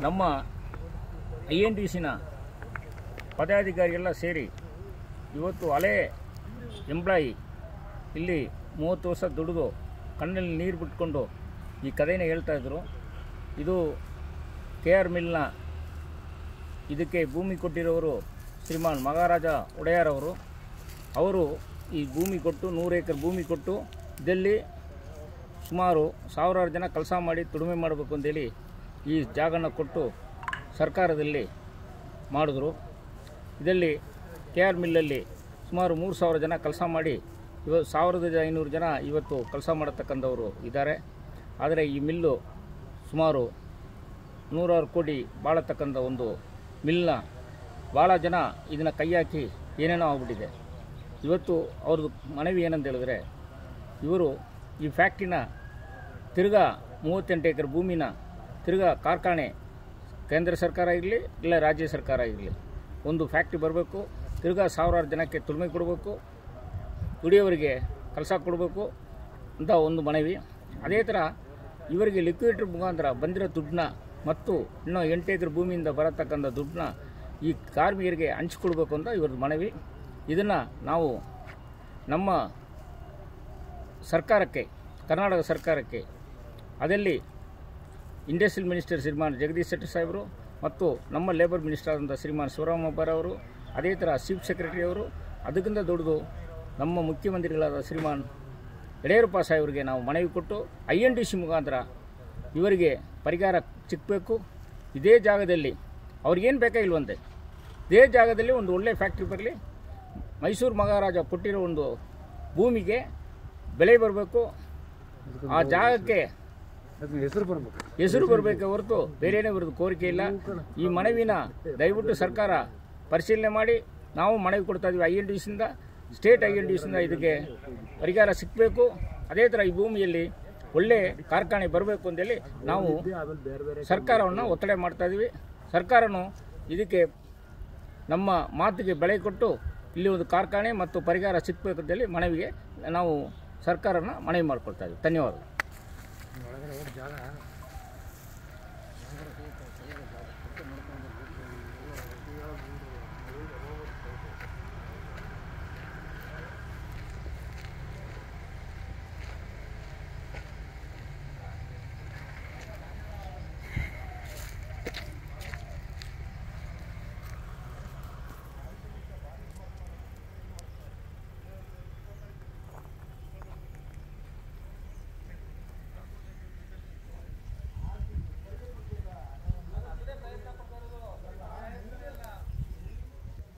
ನಮ್ಮ I N D ಸಿನ ಪದಾಧಿಕಾರಿಗೆಲ್ಲ ಸೇರಿ ಇವತ್ತು ಹಳೆ ಎಂಪ್ಲಾಯಿ ಇಲ್ಲಿ ಮೂವತ್ತು ವರ್ಷ ದುಡಿದು ಕಣ್ಣಲ್ಲಿ ನೀರು ಬಿಟ್ಕೊಂಡು ಈ ಕಥೆನ ಹೇಳ್ತಾ ಇದ್ರು ಇದು ಕೆ ಆರ್ ಮಿಲ್ನ ಇದಕ್ಕೆ ಭೂಮಿ ಕೊಟ್ಟಿರೋರು ಶ್ರೀಮಾನ್ ಮಹಾರಾಜ ಒಡೆಯರ್ ಅವರು ಅವರು ಈ ಭೂಮಿ ಕೊಟ್ಟು ನೂರು ಎಕರೆ ಭೂಮಿ ಕೊಟ್ಟು ಇದರಲ್ಲಿ ಸುಮಾರು ಸಾವಿರಾರು ಜನ ಕೆಲಸ ಮಾಡಿ ದುಡಿಮೆ ಮಾಡಬೇಕು ಅಂತೇಳಿ ಈ ಜಾಗನ ಕೊಟ್ಟು ಸರ್ಕಾರದಲ್ಲಿ ಮಾಡಿದ್ರು ಇದರಲ್ಲಿ ಕೆ ಆರ್ ಮಿಲ್ಲಲ್ಲಿ ಸುಮಾರು ಮೂರು ಸಾವಿರ ಜನ ಕೆಲಸ ಮಾಡಿ ಇವತ್ತು ಸಾವಿರದ ಐನೂರು ಜನ ಇವತ್ತು ಕೆಲಸ ಮಾಡತಕ್ಕಂಥವರು ಇದ್ದಾರೆ ಆದರೆ ಈ ಮಿಲ್ಲು ಸುಮಾರು ನೂರಾರು ಕೋಟಿ ಬಾಳತಕ್ಕಂಥ ಒಂದು ಮಿಲ್ನ ಭಾಳ ಜನ ಇದನ್ನು ಕೈ ಹಾಕಿ ಏನೇನೋ ಆಗ್ಬಿಟ್ಟಿದೆ ಇವತ್ತು ಅವ್ರದ್ದು ಮನವಿ ಏನಂತ ಹೇಳಿದ್ರೆ ಇವರು ಈ ಫ್ಯಾಕ್ಟ್ರಿನ ತಿರ್ಗಾ ಮೂವತ್ತೆಂಟು ಎಕರೆ ಭೂಮಿನ ತಿರ್ಗಾ ಕಾರ್ಖಾನೆ ಕೇಂದ್ರ ಸರ್ಕಾರ ಇರಲಿ ಇಲ್ಲ ರಾಜ್ಯ ಸರ್ಕಾರ ಇರಲಿ ಒಂದು ಫ್ಯಾಕ್ಟ್ರಿ ಬರಬೇಕು ತಿರ್ಗಾ ಸಾವಿರಾರು ಜನಕ್ಕೆ ತುಳುಮೆ ಕೊಡಬೇಕು ದುಡಿಯೋರಿಗೆ ಕೆಲಸ ಕೊಡಬೇಕು ಅಂತ ಒಂದು ಮನವಿ ಅದೇ ಥರ ಇವರಿಗೆ ಲಿಕ್ವಿಡೇಟರ್ ಮುಖಾಂತರ ಬಂದಿರೋ ದುಡ್ಡನ್ನ ಮತ್ತು ಇನ್ನೂ ಎಂಟು ಎಕರೆ ಭೂಮಿಯಿಂದ ಬರತಕ್ಕಂಥ ದುಡ್ಡನ್ನ ಈ ಕಾರ್ಮಿಕರಿಗೆ ಹಂಚಿಕೊಡ್ಬೇಕು ಅಂತ ಇವ್ರದ್ದು ಮನವಿ ಇದನ್ನು ನಾವು ನಮ್ಮ ಸರ್ಕಾರಕ್ಕೆ ಕರ್ನಾಟಕ ಸರ್ಕಾರಕ್ಕೆ ಅದಲ್ಲಿ ಇಂಡಸ್ಟ್ರಿಯಲ್ ಮಿನಿಸ್ಟರ್ ಶ್ರೀಮಾನ್ ಜಗದೀಶ್ ಶೆಟ್ಟರ್ ಸಾಹೇಬರು ಮತ್ತು ನಮ್ಮ ಲೇಬರ್ ಮಿನಿಸ್ಟರ್ ಆದಂಥ ಶ್ರೀಮಾನ್ ಶಿವರಾಮಪ್ಪರ್ ಅವರು ಅದೇ ಥರ ಚೀಫ್ ಸೆಕ್ರೆಟರಿ ಅವರು ಅದಕ್ಕಿಂತ ದೊಡ್ಡದು ನಮ್ಮ ಮುಖ್ಯಮಂತ್ರಿಗಳಾದ ಶ್ರೀಮಾನ್ ಯಡಿಯೂರಪ್ಪ ಸಾಹೇಬರಿಗೆ ನಾವು ಮನವಿ ಕೊಟ್ಟು ಐ ಎನ್ ಡಿ ಸಿ ಮುಖಾಂತರ ಇವರಿಗೆ ಪರಿಹಾರ ಸಿಕ್ಕಬೇಕು ಇದೇ ಜಾಗದಲ್ಲಿ ಅವ್ರಿಗೇನು ಬೇಕಾಗಿಲ್ವಂತೆ ಇದೇ ಜಾಗದಲ್ಲಿ ಒಂದು ಒಳ್ಳೆ ಫ್ಯಾಕ್ಟ್ರಿ ಬರಲಿ ಮೈಸೂರು ಮಹಾರಾಜ ಕೊಟ್ಟಿರೋ ಒಂದು ಭೂಮಿಗೆ ಬೆಲೆ ಬರಬೇಕು ಆ ಜಾಗಕ್ಕೆ ಹೆಸರು ಬರ್ಬೇಕು ಹೆಸರು ಬರಬೇಕೆ ಹೊರತು ಬೇರೆನೇ ಬರೋದು ಕೋರಿಕೆ ಇಲ್ಲ ಈ ಮನವಿನ ದಯವಿಟ್ಟು ಸರ್ಕಾರ ಪರಿಶೀಲನೆ ಮಾಡಿ ನಾವು ಮನವಿ ಕೊಡ್ತಾ ಇದ್ದೀವಿ ಐ ಎನ್ ಡಿ ಸಿಂದ ಸ್ಟೇಟ್ ಐ ಎನ್ ಡಿ ಸಿಂದ ಇದಕ್ಕೆ ಪರಿಹಾರ ಸಿಕ್ಕಬೇಕು ಅದೇ ಥರ ಈ ಭೂಮಿಯಲ್ಲಿ ಒಳ್ಳೆ ಕಾರ್ಖಾನೆ ಬರಬೇಕು ಅಂತೇಳಿ ನಾವು ಸರ್ಕಾರವನ್ನು ಒತ್ತಡ ಮಾಡ್ತಾ ಇದ್ದೀವಿ ಸರ್ಕಾರನು ಇದಕ್ಕೆ ನಮ್ಮ ಮಾತಿಗೆ ಬೆಲೆ ಕೊಟ್ಟು ಇಲ್ಲಿ ಒಂದು ಕಾರ್ಖಾನೆ ಮತ್ತು ಪರಿಹಾರ ಸಿಕ್ಕಬೇಕು ಅಂತೇಳಿ ಮನವಿಗೆ ನಾವು ಸರ್ಕಾರನ ಮನವಿ ಮಾಡ್ಕೊಳ್ತಾ ಇದ್ದೀವಿ ಧನ್ಯವಾದ ಒಳಗಡೆ ಹೋಗಿ ಜಾಗ